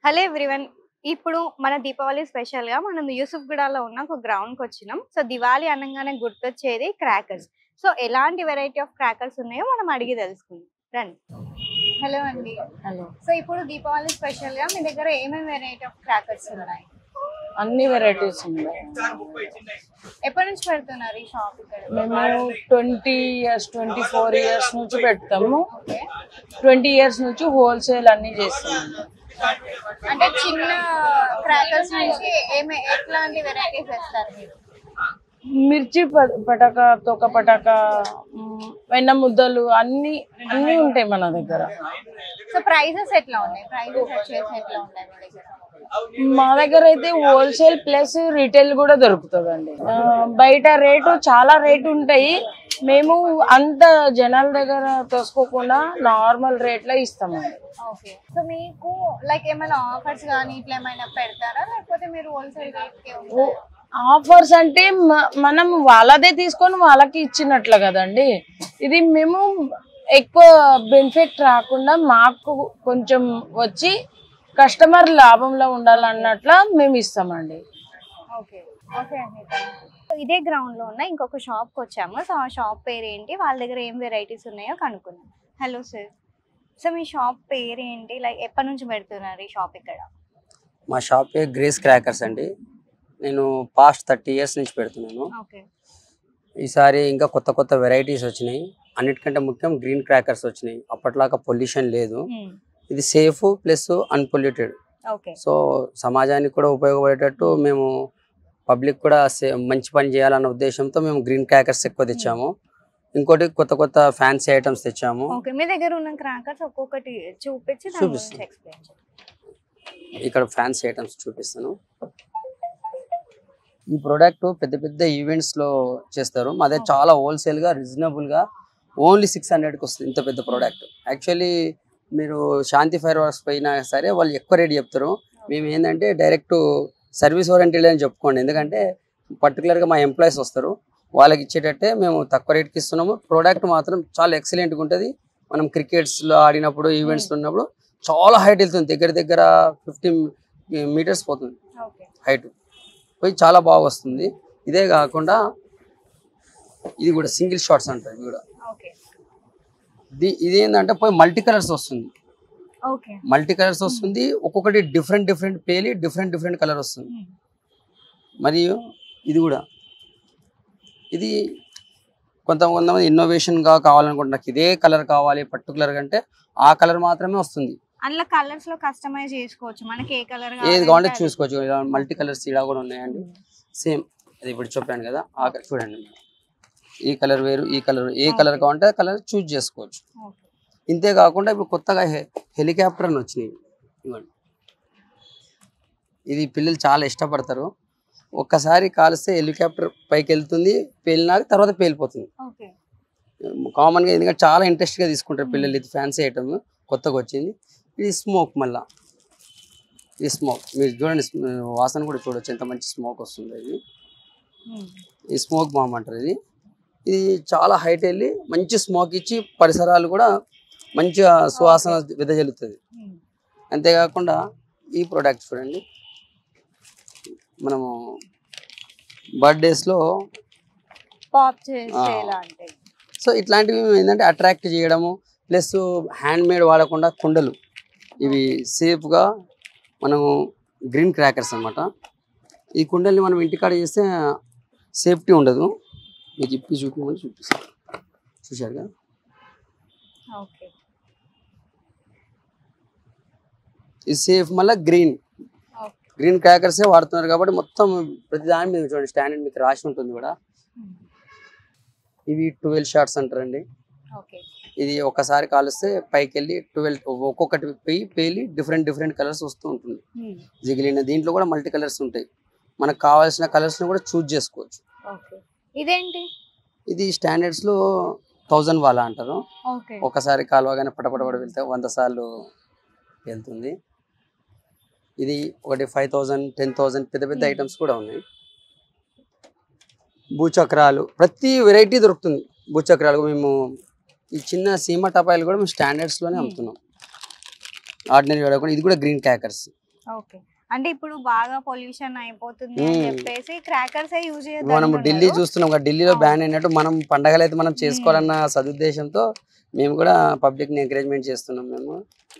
Hello everyone ఇప్పుడు మన Deepavali special గా మనం యూసుఫ్గూడలో ఉన్న ఒక గ్రౌండ్ కి వచ్చినాం సో దివాళీ అనగానే గుర్తొచ్చేది క్రాకర్స్ సో ఎలాంటి వెరైటీ ఆఫ్ క్రాకర్స్ ఉన్నాయో మనం అడిగి తెలుసుకుందాం రండి హలో అండి హలో సో ఇప్పుడు దీపావళి స్పెషల్ గా మీ దగ్గర ఏమేమి వెరైటీ ఆఫ్ క్రాకర్స్ ఉన్నాయి అన్ని వెరైటీస్ ఉన్నాయి ఎప్పటి నుంచి పెడుతున్నారు ఈ షాప్ ఇక్కడ మేము twenty years twenty four years నుంచి పెడతాము ఓకే ట్వంటీ ఇయర్స్ నుంచి హోల్సేల్ అన్ని చేస్తున్నాము అంటే చిన్న క్రాకర్స్ నుంచి ఏమే ఎట్లాంటి వెరైటీస్ వేస్తారు మీరు మిర్చి ప- పటాక తొక్క పటాక మ్, వెన్న ముద్దలు అన్ని అన్ని ఉంటాయి మన దగ్గర సో ప్రైజెస్ ఎట్లా ఉన్నాయి ప్రైజెస్ వచ్చేసి ఎట్లా ఉన్నాయి మీ దగ్గర మా దగ్గర అయితే హోల్సేల్ ప్లస్ రీటైల్ కూడా దొరుకుతుందండి ఆ, బయట రేటు చాలా రేటు ఉంటాయి మేము అంత జనాల దగ్గర తోసుకోకుండా నార్మల్ రేట్లో ఇస్తామండి ఓకే సో మీకు లైక్ ఏమైనా ఆఫర్స్ కానీ ఇట్లా ఏమైనా పెడతారా లేకపోతే మీరు హోల్సేల్ రేట్కే ఉంటారా ఆఫర్స్ అంటే మ- మనం వాళ్ళదే తీసుకొని వాళ్ళకి ఇచ్చినట్లు కదండి ఇది మేము ఎక్కువ బెనిఫిట్ రాకుండా మాకు కొంచెం వచ్చి కస్టమర్ లాభంలో ఉండాలన్నట్ల మేము ఇస్తామండి ఓకే ఓకే అండి So, ఇదే గ్రౌండ్ లో ఉన్న ఇంకొక షాప్ కి వచ్చాము సో ఆ షాప్ పేరు ఏంటి వాళ్ళ దగ్గర ఏం వెరైటీస్ ఉన్నాయో కనుక్కుందాం హలో సార్ సో మీ షాప్ పేరు ఏంటి లైక్ ఎప్పటి నుంచి పెడుతున్నారు ఈ షాప్ ఇక్కడ మా షాప్ పేరు గ్రేస్ క్రాకర్స్ అండి నేను పాస్ట్ థర్టీ ఇయర్స్ నుంచి పెడుతున్నాను ఓకే ఈసారి ఇంకా కొత్త కొత్త వెరైటీస్ వచ్చినాయి అన్నిటికంటే ముఖ్యం గ్రీన్ క్రాకర్స్ వచ్చినాయి అప్పట్లాగా పొల్యూషన్ లేదు ఇది safe plus unpolluted okay so సమాజానికి కూడా ఉపయోగపడేటట్టు మేము పబ్లిక్ కూడా సే- మంచి పని చేయాలన్న ఉద్దేశంతో మేము గ్రీన్ క్రాకర్స్ ఎక్కువ తెచ్చాము ఇంకోటి కొత్త కొత్త ఫ్యాన్సీ ఐటమ్స్ తెచ్చాము ఓకే మీ దగ్గర ఉన్న క్రాకర్స్ ఒక్కొక్కటి చూపించి దాని చూపిస్తాను. గురించి ఎక్స్ప్లెయిన్ చేయండి ఇక్కడ ఫ్యాన్సీ ఐటమ్స్ చూపిస్తాను ఈ ప్రోడక్ట్ పెద్ద పెద్ద ఈవెంట్స్ లో చేస్తారు మాదే చాలా హోల్సేల్ గా రీజనబుల్ గా ఓన్లీ సిక్స్ హండ్రెడ్ కి వస్తుంది ఇంత పెద్ద ప్రోడక్ట్ యాక్చువల్లీ మీరు శాంతి ఫైర్ వర్క్స్ పోయినా సరే వాళ్ళు ఎక్కువ రేట్ చెప్తారు మేము ఏంటంటే డైరెక్ట్ సర్వీస్ ఓరియంటెడ్ అని చెప్పుకోండి ఎందుకంటే particular గా మా ఎంప్లాయీస్ వస్తారు వాళ్ళకి ఇచ్చేటట్టే మేము తక్కువ రేట్కి ఇస్తున్నాము ప్రోడక్ట్ మాత్రం చాలా ఎక్సలెంట్గా ఉంటుంది మనం crickets లో ఆడినప్పుడు ఈవెంట్స్ లో ఉన్నప్పుడు చాలా హైట్ వెళ్తుంది దగ్గర దగ్గర ఫిఫ్టీన్ మీటర్స్ పోతుంది ఓకే హైట్ పోయి చాలా బాగా వస్తుంది ఇదే కాకుండా ఇది కూడా సింగిల్ షాట్స్ అంటారు ఇది కూడా ఓకే ఇది ఇది ఏంటంటే పోయి మల్టీ కలర్స్ వస్తుంది ఓకే మల్టీ కలర్స్ వస్తుంది ఒక్కొక్కటి డిఫరెంట్ డిఫరెంట్ పేలి డిఫరెంట్ డిఫరెంట్ కలర్ వస్తుంది మరియు ఇది కూడా ఇది కొంత కొంతమంది ఇన్నోవేషన్గా కావాలనుకుంటున్నారు నాకు ఇదే కలర్ కావాలి పర్టికులర్ అంటే ఆ కలర్ మాత్రమే వస్తుంది అందులో కలర్స్ లో కస్టమైజ్ చేసుకోవచ్చు మనకి ఏ కలర్ ఏది కావాలంటే చూసుకోవచ్చు ఇలా మల్టీ కలర్స్ ఇలా కూడా ఉన్నాయండి సేమ్ అది ఇప్పుడు చెప్పాను కదా ఆ colour చూడండి ఈ కలర్ వేరు ఈ కలర్ ఏ కలర్ కావాలంటే కలర్ చూజ్ చేసుకోవచ్చు ఇంతే కాకుండా ఇప్పుడు కొత్తగా హె- హెలికాప్టర్ అని వచ్చినాయి ఇవ్వండి ఇది పిల్లలు చాలా ఇష్టపడతారు ఒక్కసారి కాలిస్తే హెలికాప్టర్ పైకి వెళ్తుంది పేలినాక తర్వాత పేలిపోతుంది ఓకే కామన్గా ఎందుకంటే చాలా ఇంట్రెస్ట్గా తీసుకుంటారు పిల్లలు ఇది ఫ్యాన్సీ ఐటమ్ కొత్తగా వచ్చింది ఇది స్మోక్ మళ్ళా ఈ స్మోక్ మీరు చూడండి స్మ- వాసన కూడా చూడొచ్చు ఎంత మంచి స్మోక్ వస్తుంది ఇది ఈ స్మోక్ బాంబ్ అంటారు ఇది ఇది చాలా హైట్ వెళ్ళి మంచి స్మోక్ ఇచ్చి పరిసరాలు కూడా మంచిగా సువాసన వెదజల్లుతుంది అంతేకాకుండా ఈ ప్రోడక్ట్ చూడండి మనము బర్త్డేస్లో పాప్ ఆ. చేసేలా అంటే సో ఇట్లాంటివి ఏంటంటే అట్రాక్ట్ చేయడము ప్లస్ హ్యాండ్ మేడ్ వాడకుండా కుండలు ఇవి సేఫ్గా మనము గ్రీన్ క్రాకర్స్ అన్నమాట ఈ కుండల్ని మనం ఇంటికాడ చేస్తే సేఫ్టీ ఉండదు మీకు ఇప్పి చూపించమని చూపిస్తాను చూశారు కదా ఓకే ఇది సేఫ్ మళ్ళీ గ్రీన్ ఓకే గ్రీన్ క్రాకర్సే వాడుతున్నారు కాబట్టి మొత్తం ప్రతి దాని మీద చూడండి స్టాండర్డ్ మీకు రాసి ఉంటుంది కూడా ఇవి ట్వెల్వ్ షార్ట్స్ అంటారండి ఓకే ఇది ఒకసారి కాలుస్తే పైకి వెళ్ళి ట్వెల్వ్ ఒక్కొక్కటి పోయి పేలి డిఫరెంట్ డిఫరెంట్ కలర్స్ వస్తూ ఉంటుంది జిగిలిన దీంట్లో కూడా మల్టీ కలర్స్ ఉంటాయి మనకు కావాల్సిన కలర్స్ కూడా చూజ్ చేసుకోవచ్చు ఓకే ఇదేంటి ఇది స్టాండర్డ్స్ లో థౌజండ్ వాళ్ళ అంటారు ఓకే ఒకసారి కాలువగానే పటపటపడ వెళ్తే వంద సార్లు వెళ్తుంది ఇది ఒకటి ఫైవ్ థౌజండ్ టెన్ థౌజండ్ పెద్ద పెద్ద Hmm. ఐటమ్స్ కూడా ఉన్నాయి భూచక్రాలు ప్రతి వెరైటీ దొరుకుతుంది భూచక్రాలు మేము ఈ చిన్న సీమ టపాయిలు కూడా మేము స్టాండర్డ్స్ లోనే Hmm. అమ్ముతున్నాం ఆర్డినరీ కూడా ఇది కూడా గ్రీన్ క్యాకర్స్ ఓకే అంటే ఇప్పుడు బాగా పొల్యూషన్ అయిపోతుంది అని మ్మ్. చెప్పేసి క్రాకర్స్ యూజ్ మనం ఢిల్లీ చేద్దాం చూస్తున్నాం కదా ఢిల్లీలో అవును. బ్యాన్ అయినట్టు మనం పండగలు అయితే మనం చేసుకోవాలన్న సదుద్దేశంతో మేము కూడా పబ్లిక్ ని ఎంకరేజ్మెంట్ చేస్తున్నాం మేము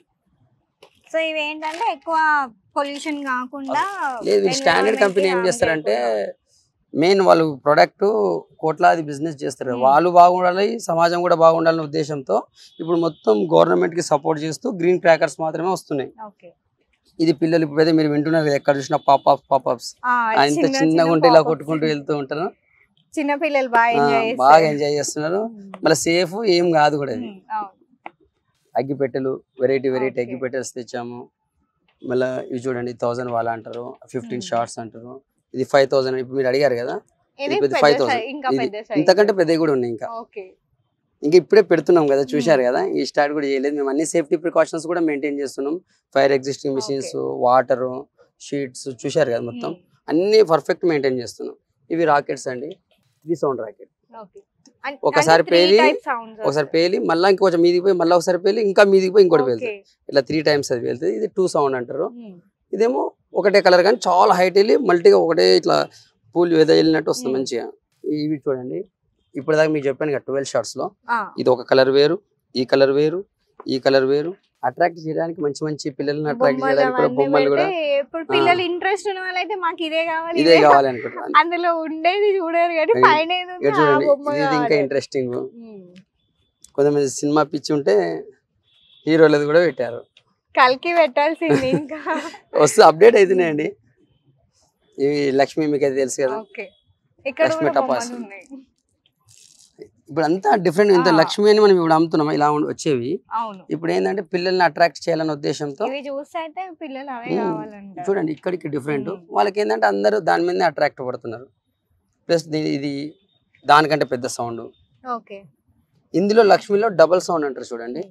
సో ఇవి ఏంటంటే ఎక్కువ పొల్యూషన్ కాకుండా లేదు స్టాండర్డ్ environment కంపెనీ ఏం harm చేస్తారంటే చేయకుండా. మెయిన్ వాళ్ళు ప్రొడక్ట్ కోట్లాది బిజినెస్ చేస్తారు Hmm. వాళ్ళు బాగుండాలి సమాజం కూడా బాగుండాలనే ఉద్దేశంతో ఇప్పుడు మొత్తం గవర్నమెంట్ కి సపోర్ట్ చేస్తూ గ్రీన్ క్రాకర్స్ మాత్రమే వస్తున్నాయి ఓకే ఇది పిల్లలు ఇప్పుడైతే మీరు వింటున్నారు కదా, ఎక్కడ చూసినా పాపాప్స్ పాపాప్స్ ఆ, ఇంత చిన్న చిన్నగా చిన్న ఉంటే ఇలా pop-ups. కొట్టుకుంటూ వెళ్తూ ఉంటారు చిన్న పిల్లలు బాగా ఆ, ఎంజాయ్ బాగా ఎంజాయ్ చేస్తున్నారు మళ్ళీ సేఫ్ ఏం కాదు కూడా ఇది అవును అగ్గిపెట్టెలు వెరైటీ వెరైటీ Okay. అగ్గిపెట్టెలు తెచ్చాము మళ్ళీ ఇవి చూడండి థౌసండ్ వాళ్ళ అంటారు ఫిఫ్టీన్ Hmm. షార్ట్స్ అంటారు ఇది ఫైవ్ థౌసండ్ ఇప్పుడు మీరు అడిగారు కదా ఇది ఇది పెద్ద 5,000. size, ఇంకా ఇది పెద్ద size. ఇంతకంటే పెద్దవి కూడా ఉన్నాయి ఇంకా ఓకే ఇంకా ఇప్పుడే పెడుతున్నాం కదా చూశారు Hmm. కదా ఈ స్టార్ట్ కూడా చేయలేదు మేము అన్ని సేఫ్టీ ప్రికాషన్స్ కూడా మెయింటైన్ చేస్తున్నాం fire existing machines water sheets చూశారు కదా మొత్తం అన్ని పర్ఫెక్ట్ మెయింటైన్ చేస్తున్నాం ఇవి రాకెట్స్ అండి ఇది సౌండ్ రాకెట్ ఓకే ఒకసారి పేలి, ఒకసారి పేలి మళ్ళీ ఇంకొంచెం మీదికి పోయి మళ్ళీ ఒకసారి పేలి ఇంకా మీదికి పోయి ఇంకోటి పేలుతుంది ఇట్లా త్రీ టైమ్స్ అది వెళ్తుంది ఇది టూ సౌండ్ అంటారు ఇదేమో ఒకటే కలర్ కానీ చాలా హైట్ వెళ్ళి మల్టీగా ఒకటే ఇట్లా పూలు వెద వెళ్ళినట్టు వస్తుంది Hmm. మంచిగా ఇవి చూడండి ఇప్పుడు దాకా మీకు చెప్పాను కదా ట్వెల్వ్ షార్ట్స్ లో ఇది ఒక కలర్ వేరు ఈ కలర్ వేరు ఈ కలర్ వేరు అట్రాక్ట్ చేయడానికి మంచి మంచి పిల్లల్ని అట్రాక్ట్ చేయడానికి కూడా బొమ్మలు కూడా ఇప్పుడు పిల్లలు ఇంట్రెస్ట్ ఉన్న వాళ్ళైతే మాకు ఇదే కావాలి ఇదే ఇదే కావాలి అనుకుంటున్నాను అందులో ఉండేది చూడరు కానీ ఇది- పైన ఏది ఉందో ఇక్కడ ఆ చూడండి బొమ్మ ఇది ఇంకా కావాలి. Interesting um. కొంతమంది సినిమా పిచ్చి ఉంటే హీరోలది కూడా పెట్టారు కలికి పెట్టాల్సింది ఇంకా వస్తే అప్డేట్ అవుతున్నాయండి ఇవి లక్ష్మి మీకు అయితే తెలుసు కదా ఓకే ఇక్కడ లక్ష్మీ కూడా టపాస్. బొమ్మలు ఉన్నాయి ఇప్పుడు అంతా డిఫరెంట్ ఇంత ఆ. లక్ష్మి అని మనం ఇప్పుడు అమ్ముతున్నాం ఇలా ఉండి- వచ్చేవి అవును ఇప్పుడు ఏంటంటే పిల్లల్ని అట్రాక్ట్ చేయాలనే ఉద్దేశంతో ఇవి చూస్తే అయితే పిల్లలు అవే ఉమ్. కావాలంటారు చూడండి ఇక్కడికి డిఫరెంట్ ఉమ్. వాళ్ళకి ఏంటంటే అందరూ దాని మీదనే అట్రాక్ట్ పడుతున్నారు ప్లస్ ఇది దానికంటే పెద్ద సౌండ్ ఓకే ఇందులో లక్ష్మిలో డబల్ సౌండ్ అంటారు చూడండి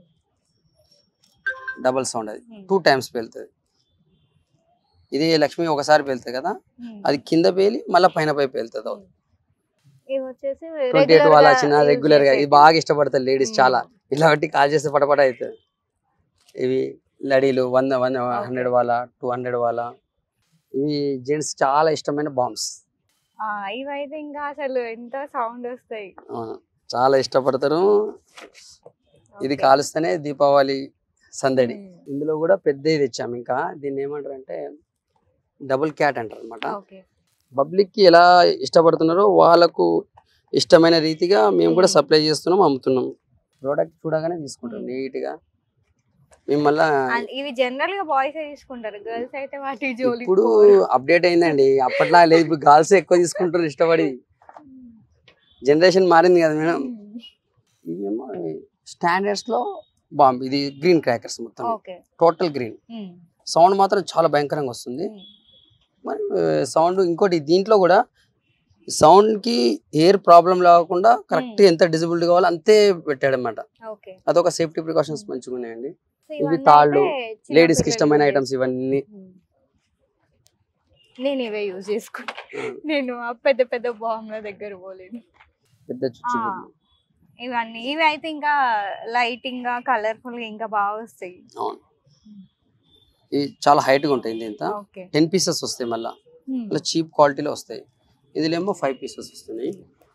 డబల్ సౌండ్ అది ఉమ్. టూ టైమ్స్ పేలుతుంది ఇది లక్ష్మి ఒకసారి పేలుతుంది కదా ఉమ్. అది కింద పేలి మళ్ళీ పైన పై పేలుతుంది ఇవి వచ్చేసి ట్వంటీ ఎయిట్ వాళ్ళ చిన్న use రెగ్యులర్ గా ఇది చేసేవి. బాగా ఇష్టపడతారు లేడీస్ ఉమ్. చాలా ఇట్లా బట్టి కాల్ చేస్తే పటపట అవుతుంది ఇవి లడీలు వంద వంద Okay. హండ్రెడ్ వాళ్ళ టూ హండ్రెడ్ వాళ్ళ ఇవి జెంట్స్ చాలా ఇష్టమైన బాంబ్స్ ఆ, ఇవైతే ఇంకా అసలు ఎంత సౌండ్ వస్తాయి చాలా ఇష్టపడతారు ఇది Okay. కాలుస్తేనే దీపావళి సందడి ఉమ్. ఇందులో కూడా పెద్ద ఇది ఇచ్చాము ఇంకా దీన్ని ఏమంటారు అంటే డబుల్ క్యాట్ అంటారు అనమాట ఓకే పబ్లిక్ కి ఎలా ఇష్టపడుతున్నారో వాళ్ళకు ఇష్టమైన రీతిగా మేము కూడా Hmm. సప్లై చేస్తున్నాం అమ్ముతున్నాం ప్రోడక్ట్ చూడగానే తీసుకుంటాం Hmm. నీట్ గా మేము మళ్ళా అండ్ ఇవి జనరల్ గా బాయ్స్ తీసుకుంటారు గర్ల్స్ అయితే వాటి జోలి ఇప్పుడు అప్డేట్ అయిందండి అప్పట్లో లేదు ఇప్పుడు గర్ల్స్ ఎక్కువ తీసుకుంటారు ఇష్టపడి జనరేషన్ మారింది కదా మేడం ఇవేమో స్టాండర్డ్స్ లో బాంబ్ ఇది గ్రీన్ క్రాకర్స్ మొత్తం ఓకే టోటల్ గ్రీన్ సౌండ్ మాత్రం చాలా భయంకరంగా వస్తుంది మరి సౌండ్ ఇంకోటి దీంట్లో కూడా సౌండ్ కి ఎయిర్ ప్రాబ్లం లేకుండా కరెక్ట్ Hmm. ఎంత డిజిబిలిటీ కావాలో అంతే పెట్టాడు అనమాట ఓకే అదొక సేఫ్టీ ప్రికాషన్స్ మంచిగా ఉన్నాయండి ఇవి తాళ్ళు, లేడీస్ కి ఇష్టమైన ఐటమ్స్ ఇవన్నీ నేను ఇవే యూజ్ చేసుకుంటా నేను ఆ పెద్ద పెద్ద బాంబుల దగ్గర పోలేదు పెద్ద చుచ్చు ఆ. ఇవన్నీ ఇవి అయితే ఇంకా లైటింగ్ గా కలర్ఫుల్ గా ఇంకా బాగా వస్తాయి అవును ఇవి చాలా హైట్ గా ఉంటాయి ఇంత ఓకే టెన్ పీసెస్ వస్తాయి మళ్ళీ మళ్ళీ చీప్ క్వాలిటీలో వస్తాయి ఇందులో ఫైవ్ పీసెస్ వస్తున్నాయి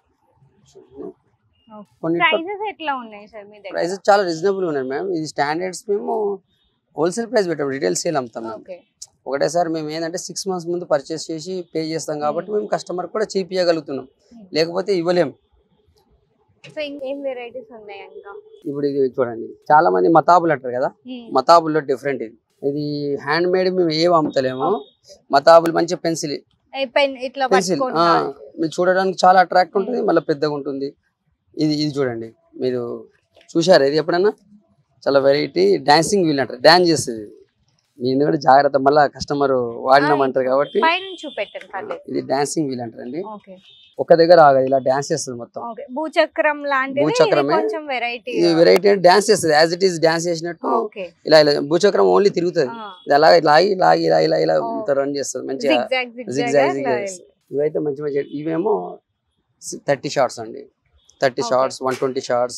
కొన్ని ప్రైజెస్ ఎట్లా ఉన్నాయి సార్ మీ దగ్గర ప్రైసెస్ చాలా రీజనబుల్ ఉన్నాయి మ్యామ్ ఇది స్టాండర్డ్స్ మేము హోల్సేల్ ప్రైస్ పెట్టాం రీటైల్ సేల్ అమ్ముతాం మేము ఓకే ఒకటేసారి మేము ఏంటంటే సిక్స్ మంత్స్ ముందు పర్చేస్ చేసి పే చేస్తాం కాబట్టి మేము కస్టమర్ కూడా చీప్ ఇవ్వగలుగుతున్నాం లేకపోతే ఇవ్వలేం సో ఇంకేం వెరైటీస్ ఉన్నాయి ఇంకా ఇప్పుడు ఇది చూడండి చాలా మంది మతాబులు అంటారు కదా మతాబుల్లో డిఫరెంట్ ఇది ఇది హ్యాండ్ మేడ్ మేము ఏం అమ్ముతలేము మతాబులు మంచి పెన్సిల్ పెన్ ఇట్లా పెన్సిల్ పట్టుకొని మీరు చూడడానికి చాలా అట్రాక్ట్ ఉంటుంది మళ్ళీ పెద్దగా ఉంటుంది ఇది ఇది చూడండి మీరు చూశారు ఇది ఎప్పుడన్నా చాలా వెరైటీ డాన్సింగ్ వీల్ అంటారు డాన్స్ చేస్తుంది మీ కూడా జాగ్రత్త మళ్ళీ కస్టమర్ వాడినామంటారు కాబట్టి పైన చూపెట్టాను పర్లేదు ఇది డాన్సింగ్ వీల్ అంటారండి ఓకే ఒక దగ్గర ఆగదు ఇలా డాన్స్ చేస్తుంది మొత్తం ఓకే భూచక్రం లాంటిది ఇది భూచక్రమే. కొంచెం వెరైటీ ఇది వెరైటీ డాన్స్ చేస్తుంది యాజ్ ఇట్ ఈస్ డాన్స్ చేసినట్టు ఓకే ఇలా ఇలా భూచక్రం ఓన్లీ తిరుగుతుంది ఇది అలా లాగి లాగి ఇలా ఇలా ఇలా Oh. రన్ చేస్తుంది మంచిగా జిగ్జాగ్ zigzag, జిగ్జాగ్ zigzag. ఇవైతే మంచి మంచి ఇవేమో థర్టీ షార్ట్స్ అండి thirty Okay. Shots one twenty shots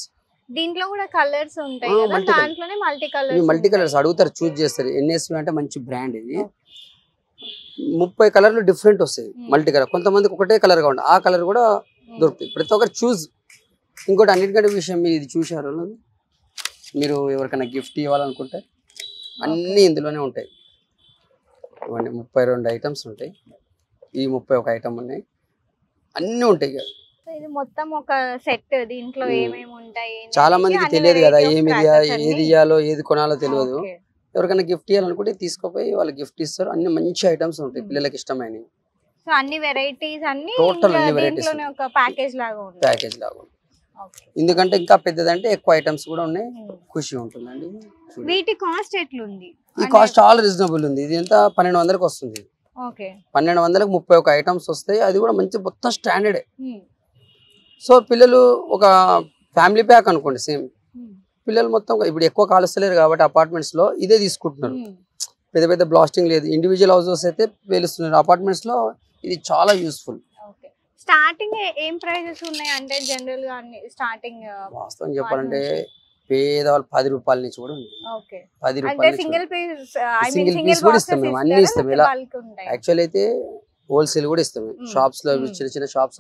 దీంట్లో కూడా కలర్స్ ఉంటాయి ఆ, కదా multi colour. దాంట్లోనే మల్టీ ఇవి కలర్స్ మల్టీ కలర్స్ అడుగుతారు చూస్ చేస్తారు ఎన్ఎస్వి అంటే మంచి బ్రాండ్ ఇది ముప్పై కలర్లు డిఫరెంట్ వస్తాయి Hmm. మల్టీ కలర్ కొంతమందికి ఒకటే కలర్ గా ఉంటుంది ఆ కలర్ కూడా దొరుకుతాయి ప్రతి ఒక్కరు చూస్ ఇంకోటి అన్నిటికంటే విషయం మీరు ఇది చూశారు మీరు ఎవరికైనా గిఫ్ట్ ఇవ్వాలనుకుంటే అన్నీ ఇందులోనే ఉంటాయి ఇవన్నీ ముప్పై రెండు ఐటమ్స్ ఉంటాయి ఈ ముప్పై ఒక ఐటమ్ ఉన్నాయి అన్నీ ఉంటాయి ఇక. ఇది మొత్తం ఒక సెట్ దీంట్లో Hmm. ఏమేమి ఉంటాయి ఏంటి చాలా అనేది మందికి అన్ని తెలియదు కదా variety of ఏమి crackers ఇయ్య- అన్ని. ఏది ఇయ్యాలో ఏది కొనాలో తెలియదు Okay. ఎవరికైనా గిఫ్ట్ ఇవ్వాలనుకుంటే తీసుకుపోయి వాళ్ళు గిఫ్ట్ ఇస్తారు అన్ని మంచి ఐటమ్స్ ఉంటాయి Hmm. పిల్లలకి ఇష్టమైనవి సో అన్ని వెరైటీస్ అన్ని Total ఇంకా అన్ని varieties దీంట్లోనే ఒక ప్యాకేజ్ లాగా ఉంది ప్యాకేజ్ లాగా Okay. ఎందుకంటే ఇంకా పెద్దదంటే ఎక్కువ ఐటమ్స్ కూడా ఉన్నాయి Hmm. ఖుషి ఉంటుందండి చూడండి. వీటి కాస్ట్ ఎట్లుంది ఈ కాస్ట్ చాలా రీజనబుల్ ఉంది ఇది ఎంత పన్నెండు వందలకు వస్తుంది ఓకే పన్నెండు వందలకు ముప్పై ఒక ఐటమ్స్ వస్తాయి అది కూడా మంచి మొత్తం స్టాండర్డే సో పిల్లలు ఒక ఫ్యామిలీ ప్యాక్ అనుకోండి సేమ్ పిల్లలు మొత్తం ఇప్పుడు ఎక్కువ కాలుస్తలేరు కాబట్టి అపార్ట్మెంట్స్ లో ఇదే తీసుకుంటున్నారు పెద్ద పెద్ద బ్లాస్టింగ్ లేదు ఇండివిజువల్ హౌసెస్ అయితే పేలుస్తున్నారు అపార్ట్మెంట్స్ లో ఇది చాలా యూస్ఫుల్ ఓకే స్టార్టింగ్ ఏం ప్రైజెస్ ఉన్నాయి అంటే జనరల్ గా అన్ని స్టార్టింగ్ వాస్తవం చెప్పాలంటే పేదవాళ్ళు పది రూపాయల నుంచి కూడా ఉంది ఓకే పది అంటే రూపాయల నుంచి single piece I mean Single single piece కూడా ఇస్తాం మేము, అన్ని ఇస్తాం. ఇలా- బల్క్ ఉంటాయి యాక్చువల్ అయితే హోల్సేల్ కూడా ఇస్తాం Mm. షాప్స్ లో Mm. చిన్న చిన్న షాప్స్